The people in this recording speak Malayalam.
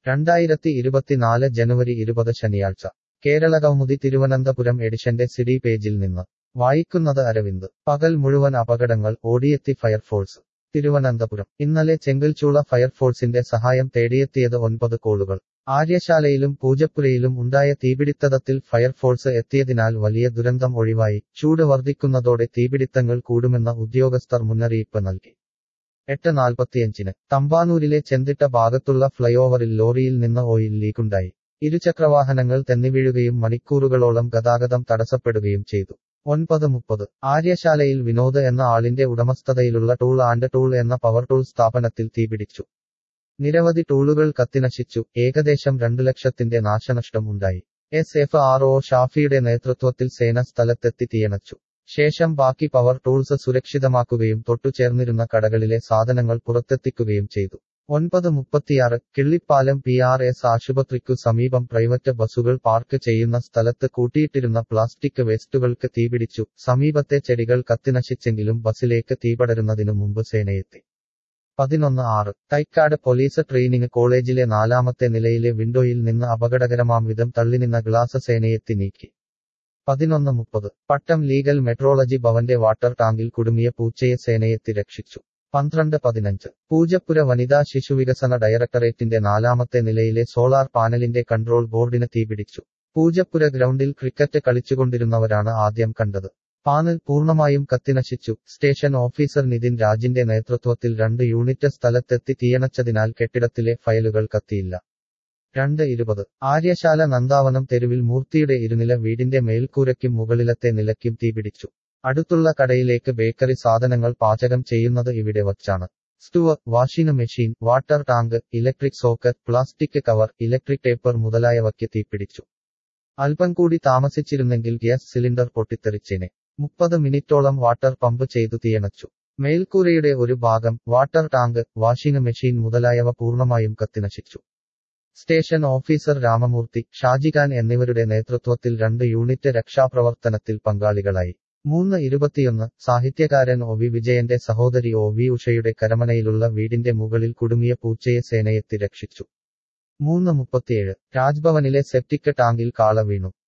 രണ്ടായിരത്തി ഇരുപത്തിനാല് ജനുവരി ഇരുപത് ശനിയാഴ്ച കേരളകൗമുദി തിരുവനന്തപുരം എഡിഷന്റെ സിഡി പേജിൽ നിന്ന് വായിക്കുന്നത് അരവിന്ദ് പകൽ മുഴുവൻ അപകടങ്ങൾ ഓടിയെത്തി ഫയർഫോഴ്സ് തിരുവനന്തപുരം ഇന്നലെ ചെങ്കൽച്ചൂള ഫയർഫോഴ്സിന്റെ സഹായം തേടിയെത്തിയത് ഒൻപത് കോളുകൾ ആര്യശാലയിലും പൂജപ്പുരയിലും ഉണ്ടായ തീപിടിത്തത്തിൽ ഫയർഫോഴ്സ് എത്തിയതിനാൽ വലിയ ദുരന്തം ഒഴിവായി ചൂട് വർദ്ധിക്കുന്നതോടെ തീപിടിത്തങ്ങൾ കൂടുമെന്ന ഉദ്യോഗസ്ഥർ മുന്നറിയിപ്പ് നൽകി എട്ട് നാൽപ്പത്തിയഞ്ചിന് തമ്പാനൂരിലെ ചെന്തിട്ട ഭാഗത്തുള്ള ഫ്ലൈഓവറിൽ ലോറിയിൽ നിന്ന് ഓയിൽ ലീക്കുണ്ടായി ഇരുചക്രവാഹനങ്ങൾ തെന്നിവീഴുകയും മണിക്കൂറുകളോളം ഗതാഗതം തടസ്സപ്പെടുകയും ചെയ്തു ഒൻപത് മുപ്പത് ആര്യശാലയിൽ വിനോദ് എന്ന ആളിന്റെ ഉടമസ്ഥതയിലുള്ള ടൂൾ ആൻഡ് ടൂൾ എന്ന പവർ ടൂൾ സ്ഥാപനത്തിൽ തീപിടിച്ചു നിരവധി ടൂളുകൾ കത്തിനശിച്ചു ഏകദേശം രണ്ടു ലക്ഷത്തിന്റെ നാശനഷ്ടം ഉണ്ടായി എസ് എഫ് ആർ ഒ ഷാഫിയുടെ നേതൃത്വത്തിൽ സേന സ്ഥലത്തെത്തി തീയണച്ചു ശേഷം ബാക്കി പവർ ടൂൾസ് സുരക്ഷിതമാക്കുകയും തൊട്ടുചേർന്നിരുന്ന കടകളിലെ സാധനങ്ങൾ പുറത്തെത്തിക്കുകയും ചെയ്തു ഒൻപത് മുപ്പത്തിയാറ് കിള്ളിപ്പാലം പി ആർ എസ് ആശുപത്രിക്കു സമീപം പ്രൈവറ്റ് ബസുകൾ പാർക്ക് ചെയ്യുന്ന സ്ഥലത്ത് കൂട്ടിയിട്ടിരുന്ന പ്ലാസ്റ്റിക് വേസ്റ്റുകൾക്ക് തീപിടിച്ചു സമീപത്തെ ചെടികൾ കത്തിനശിച്ചെങ്കിലും ബസിലേക്ക് തീപടരുന്നതിനു മുമ്പ് സേനയെത്തി പതിനൊന്ന് ആറ് തൈക്കാട് പോലീസ് ട്രെയിനിങ് കോളേജിലെ നാലാമത്തെ നിലയിലെ വിൻഡോയിൽ നിന്ന് അപകടകരമാം വിധം തള്ളിനിന്ന ഗ്ലാസ് സേനയെത്തി നീക്കി പതിനൊന്ന് മുപ്പത് പട്ടം ലീഗൽ മെട്രോളജി ഭവന്റെ വാട്ടർ ടാങ്കിൽ കുടുങ്ങിയ പൂച്ചയെ സേനയെത്തി രക്ഷിച്ചു പന്ത്രണ്ട് പതിനഞ്ച് പൂജപ്പുര വനിതാ ശിശുവികസന ഡയറക്ടറേറ്റിന്റെ നാലാമത്തെ നിലയിലെ സോളാർ പാനലിന്റെ കൺട്രോൾ ബോർഡിന് തീപിടിച്ചു പൂജപ്പുര ഗ്രൗണ്ടിൽ ക്രിക്കറ്റ് കളിച്ചുകൊണ്ടിരുന്നവരാണ് ആദ്യം കണ്ടത് പാനൽ പൂർണ്ണമായും കത്തിനശിച്ചു സ്റ്റേഷൻ ഓഫീസർ നിതിൻ രാജിന്റെ നേതൃത്വത്തിൽ രണ്ട് യൂണിറ്റ് സ്ഥലത്തെത്തി തീയണച്ചതിനാൽ കെട്ടിടത്തിലെ ഫയലുകൾ കത്തിയില്ല രണ്ട് ഇരുപത് ആര്യശാല നന്ദാവനം തെരുവിൽ മൂർത്തിയുടെ ഇരുനില വീടിന്റെ മേൽക്കൂരയ്ക്കും മുകളിലത്തെ നിലയ്ക്കും തീപിടിച്ചു അടുത്തുള്ള കടയിലേക്ക് ബേക്കറി സാധനങ്ങൾ പാചകം ചെയ്യുന്നത് ഇവിടെ വച്ചാണ് stove washing machine water tank electric socket plastic cover electric ടേപ്പർ മുതലായവയ്ക്ക് തീപിടിച്ചു അല്പം കൂടി താമസിച്ചിരുന്നെങ്കിൽ ഗ്യാസ് സിലിണ്ടർ പൊട്ടിത്തെറിച്ചേനെ മുപ്പത് മിനിറ്റോളം വാട്ടർ പമ്പ് ചെയ്തു തീയണച്ചു മേൽക്കൂരയുടെ ഒരു ഭാഗം വാട്ടർ ടാങ്ക് വാഷിംഗ് മെഷീൻ മുതലായവ പൂർണ്ണമായും കത്തിനശിച്ചു സ്റ്റേഷൻ ഓഫീസർ രാമമൂർത്തി ഷാജിഖാൻ എന്നിവരുടെ നേതൃത്വത്തിൽ രണ്ട് യൂണിറ്റ് രക്ഷാപ്രവർത്തനത്തിൽ പങ്കാളികളായി മൂന്ന് ഇരുപത്തിയൊന്ന് സാഹിത്യകാരൻ ഒ വി വിജയന്റെ സഹോദരി ഒ വി ഉഷയുടെ കരമനയിലുള്ള വീടിന്റെ മുകളിൽ കുടുങ്ങിയ പൂച്ചയെ സേനയെത്തി രക്ഷിച്ചു മൂന്ന് മുപ്പത്തിയേഴ് രാജ്ഭവനിലെ സെപ്റ്റിക് ടാങ്കിൽ കാള വീണു